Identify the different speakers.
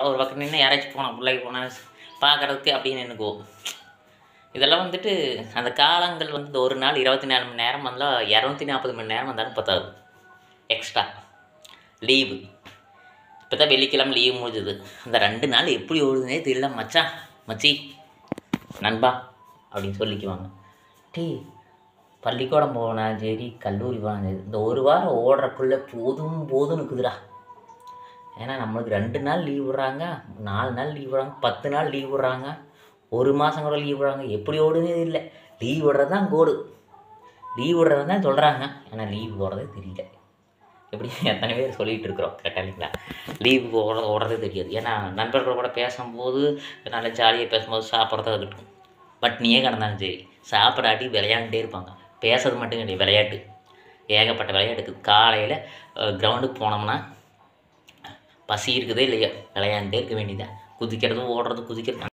Speaker 1: ஒரு பக்கம் நின்று யாராச்சும் போனால் பிள்ளைக்கு போனால் பார்க்குறதுக்கு அப்படின்னு நின்றுக்குவோம் இதெல்லாம் வந்துட்டு அந்த காலங்கள் வந்து இந்த ஒரு நாள் இருபத்தி நாலு மணி நேரம் வந்தால் இரநூத்தி நாற்பது மணி நேரம் வந்தாலும் பத்தாது எக்ஸ்ட்ரா லீவு இப்போ தான் வெள்ளிக்கிழமை லீவு முடிஞ்சுது அந்த ரெண்டு நாள் எப்படி ஓடுதுனே தெரியல மச்சான் மச்சி நண்பா அப்படின்னு சொல்லிக்குவாங்க டீ பள்ளிக்கூடம் போனால் சரி கல்லூரி போனால் சரி இந்த ஒரு வாரம் ஓடுறக்குள்ளே போதும் போதும் இருக்குதுடா ஏன்னா நம்மளுக்கு ரெண்டு நாள் லீவ் விடுறாங்க நாலு நாள் லீவ் விடுறாங்க பத்து நாள் லீவ் விடுறாங்க ஒரு மாதம் கூட லீவ் விடுறாங்க எப்படி ஓடுனே இல்லை லீவ் விடுறது தான் கோடு லீவ் விடுறது தான் சொல்கிறாங்க ஆனால் லீவ் போடுறதே தெரியல எப்படி எத்தனை பேர் சொல்லிகிட்டு இருக்கிறோம் கரெக்டாக இல்லைங்களா லீவ் போட ஓடுறதே தெரியாது ஏன்னா நண்பர்கள் கூட பேசும்போது நல்லா ஜாலியாக பேசும்போது சாப்பிட்றதா இருக்கட்டும் பட் நீயே கிடந்தாலும் சரி சாப்பிடாட்டி விளையாண்டுட்டே இருப்பாங்க பேசுறது மட்டும் கிடையாது விளையாட்டு ஏகப்பட்ட விளையாட்டு இருக்குது காலையில் கிரவுண்டுக்கு போனோம்னா பசி இருக்குதே இல்லையா விளையாண்டே இருக்க வேண்டியதான் குதிக்கிறது ஓடுறது குதிக்கிறது